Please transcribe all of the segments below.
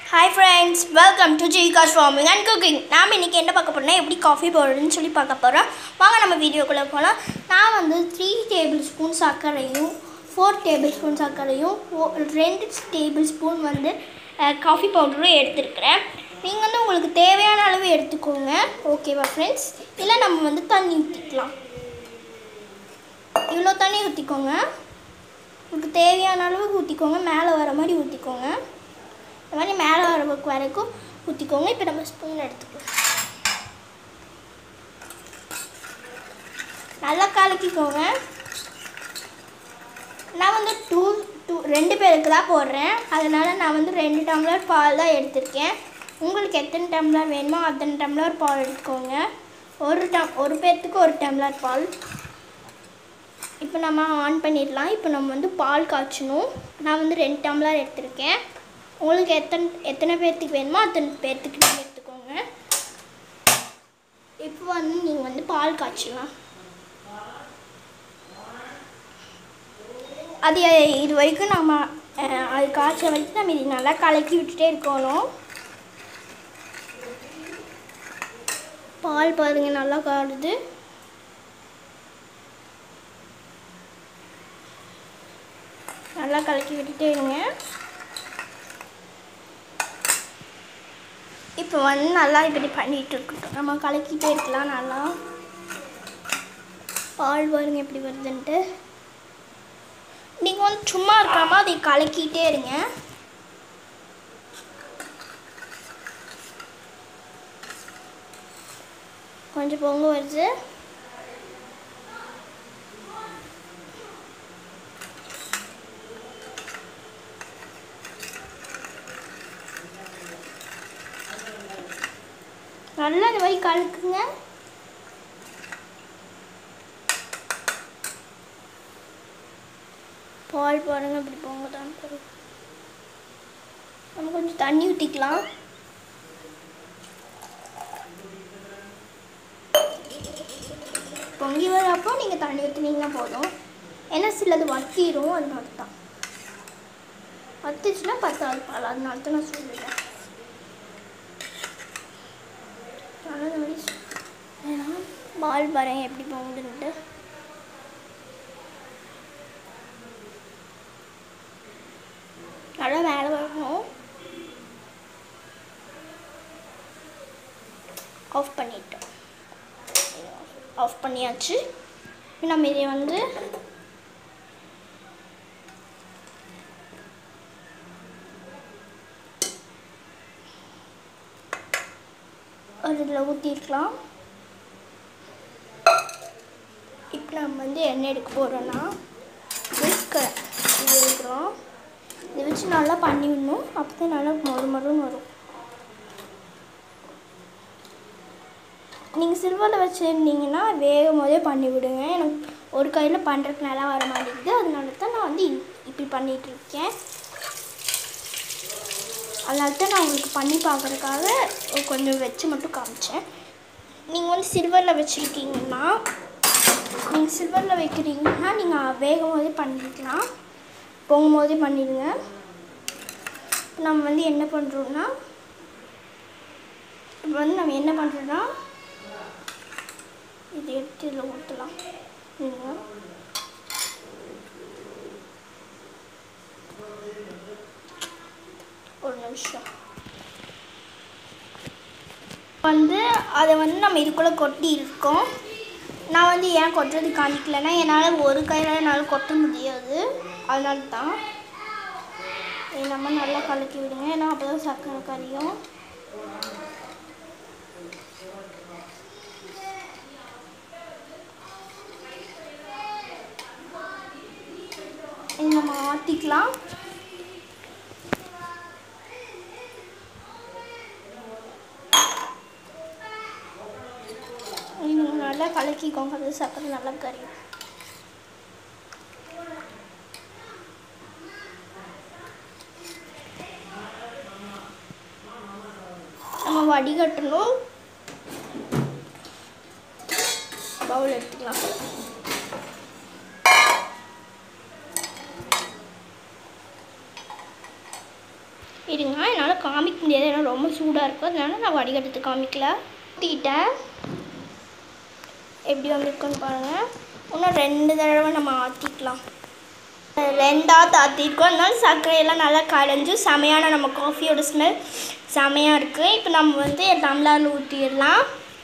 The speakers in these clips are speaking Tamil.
ஹாய் ஃப்ரெண்ட்ஸ் வெல்கம் டு ஜிகாஸ் ஃபார்மிங் அண்ட் குக்கிங் நாம் இன்றைக்கி என்ன பார்க்க போறோம்னா எப்படி காஃபி போடுறதுன்னு சொல்லி பார்க்க போகிறோம் வாங்க நம்ம வீடியோக்குள்ளே போகலாம் நான் வந்து த்ரீ டேபிள் ஸ்பூன் சர்க்கரையும் ஃபோர் டேபிள் ஸ்பூன் சர்க்கரையும் ஒ- ரெண்டு டேபிள் ஸ்பூன் வந்து காஃபி பவுடரும் எடுத்துருக்கிறேன் நீங்கள் வந்து உங்களுக்கு தேவையான அளவு எடுத்துக்கோங்க ஓகேவா ஃப்ரெண்ட்ஸ் இல்லை நம்ம வந்து தண்ணி ஊற்றிக்கலாம் இவ்வளோ தண்ணி ஊற்றிக்கோங்க உங்களுக்கு தேவையான அளவுக்கு ஊற்றிக்கோங்க மேலே வர மாதிரி ஊற்றிக்கோங்க இந்த மாதிரி மேலே வர வரைக்கும் ஊற்றிக்கோங்க இப்போ நம்ம ஸ்பூன் எடுத்துக்கலாம் நல்லா கலக்கிக்கோங்க நான் வந்து டூ டூ ரெண்டு பேருக்கு தான் போடுறேன் அதனால் நான் வந்து ரெண்டு டம்ளர் பால் தான் எடுத்திருக்கேன் உங்களுக்கு எத்தனை டம்ளர் வேணுமோ அத்தனை டம்ளர் பால் எடுத்துக்கோங்க ஒரு டம் ஒரு பேர்த்துக்கு ஒரு டம்ளர் பால் இப்போ நம்ம ஆன் பண்ணிடலாம் இப்போ நம்ம வந்து பால் காய்ச்சணும் நான் வந்து ரெண்டு டம்ளர் எடுத்திருக்கேன் உங்களுக்கு எத்தனை எத்தனை பேர்த்துக்கு வேணுமோ அத்தனை பேர்த்துக்கு நீங்கள் எடுத்துக்கோங்க இப்போ வந்து நீங்கள் வந்து பால் காய்ச்சலாம் அது இது வரைக்கும் நம்ம அஹ், அது காய்ச்ச வரைக்கும் நம்ம இது நல்லா கலக்கி விட்டுட்டே இருக்கணும் பால் பாருங்க நல்லா காடுது நல்லா கலக்கி விட்டுட்டே இருங்க இப்போ வந்து நல்லா இப்படி பண்ணிட்டு இருக்கட்டும் நம்ம கலக்கிட்டே இருக்கலாம் நல்லா பால் பாருங்க எப்படி வருதுன்ட்டு நீங்கள் வந்து சும்மா இருக்காம அதை கலக்கிட்டே இருங்க கொஞ்சம் பொங்க வருது நல்லா இந்த மாதிரி கலக்குங்க பால் பாருங்க இப்படி பொங்கதான் பாருங்க நம்ம கொஞ்சம் தண்ணி ஊற்றிக்கலாம் பொங்கி வரப்போ நீங்கள் தண்ணி ஊற்றினீங்கன்னா போதும் ஏன்னா சிலது வத்திரும் அதனால தான் வத்துச்சுன்னா பத்தாவது பால் அதனால தான் நான் சொல்லிட்டேன் நல்ல மாதிரி ஏன்னா பால் பாருங்க எப்படி போகுதுன்ட்டு நல்லா மேலே வரணும் ஆஃப் பண்ணிட்டோம் ஆஃப் பண்ணியாச்சு இப்போ நம்ம இதை வந்து ஒரு இதில் ஊற்றிருக்கலாம் இப்போ நம்ம வந்து எண்ணெய் எடுக்க போகிறோன்னா வெஸ்கரை இது எடுக்கிறோம் இதை வச்சு நல்லா பண்ணி விடணும் அப்போ தான் நல்லா மொறு மொறுன்னு வரும் நீங்கள் சில்வரில் வச்சுருந்தீங்கன்னா வேகும் போதே பண்ணி விடுங்க எனக்கு ஒரு கையில் பண்ணுறதுக்கு நல்லா வர மாட்டேங்குது அதனால தான் நான் வந்து இ- இப்படி பண்ணிட்டு இருக்கேன் அதனால தான் நான் உங்களுக்கு பண்ணி பார்க்குறதுக்காக கொஞ்சம் வச்சு மட்டும் காமிச்சேன் நீங்கள் வந்து சில்வரில் வச்சுருக்கீங்கன்னா நீங்கள் சில்வரில் வைக்கிறீங்கன்னா நீங்கள் வேகும் போதே பண்ணிக்கலாம் பொங்கும் போதே பண்ணிடுங்க இப்போ நம்ம வந்து என்ன பண்ணுறோம்னா இப்போ வந்து நம்ம என்ன பண்ணுறோன்னா இது எடுத்து இதில் ஊற்றலாம் இருங்க. ஒரு நிமிஷம் வந்து அதை வந்து நம்ம இதுக்குள்ளே கொட்டி இருக்கோம் நான் வந்து ஏன் கொட்டுறது காமிக்கலைன்னா என்னால் ஒரு கையில் என்னால் கொட்ட முடியாது அதனால தான் இதை நம்ம நல்லா கலக்கி விடுங்க ஏன்னா அப்போ தான் சர்க்கரை கறியும் இதை நம்ம ஆற்றிக்கலாம் இது நல்லா கலக்கிக்கோங்க அது சர்க்கரை நல்லா கறியும் நம்ம வடிகட்டணும் பவுல் எடுத்துக்கலாம் இருங்க என்னால் காமிக்க முடியாது ஏன்னா ரொம்ப சூடாக இருக்கும் அதனால நான் வடிகட்டுறது காமிக்கல ஊற்றிட்டேன் எப்படி வந்திருக்குன்னு பாருங்கள் இன்னும் ரெண்டு தடவை நம்ம ஆற்றிக்கலாம் ரெண்டாவது ஆற்றிருக்கோம் அதனால சர்க்கரையெல்லாம் நல்லா கரைஞ்சி செமையான நம்ம காஃபியோட ஸ்மெல் செமையாக இருக்குது இப்போ நம்ம வந்து டம்ளரில் ஊற்றிடலாம்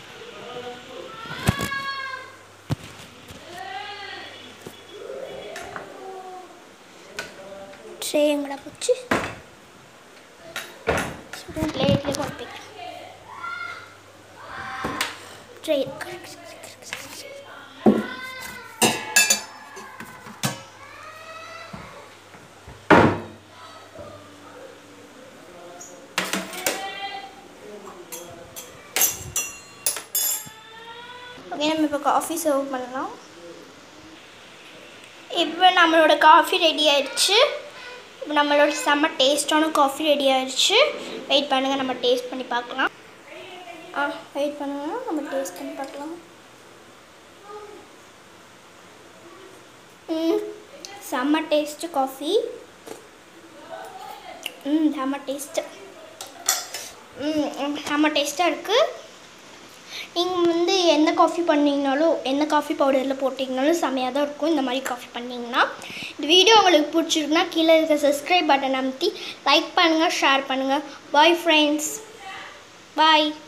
ட்ரே எங்கடா போச்சு பிளேட்டில் போட்டு ட்ரே ஓகே நம்ம இப்போ காஃபி சர்வ் பண்ணலாம் இப்போ நம்மளோட காஃபி ரெடி ஆயிடுச்சு இப்போ நம்மளோட செம்ம டேஸ்டான காஃபி ரெடி ஆயிடுச்சு வெயிட் பண்ணுங்கள் நம்ம டேஸ்ட் பண்ணி பார்க்கலாம் ஆ வெயிட் பண்ணுங்க நம்ம டேஸ்ட் பண்ணி பார்க்கலாம் ம் செம்ம டேஸ்ட்டு காஃபி ம் செம்ம டேஸ்ட்டு ம் செம்ம டேஸ்ட்டாக இருக்குது நீங்கள் வந்து எந்த காஃபி பண்ணீங்கனாலும் எந்த காஃபி பவுடரில் போட்டிங்கனாலும் செமையாக தான் இருக்கும் இந்த மாதிரி காஃபி பண்ணிங்கன்னா இந்த வீடியோ உங்களுக்கு பிடிச்சிருக்குன்னா கீழே இருக்க சப்ஸ்கிரைப் பட்டன் அமைத்தி லைக் பண்ணுங்கள் ஷேர் பண்ணுங்கள் பாய் ஃப்ரெண்ட்ஸ் பாய்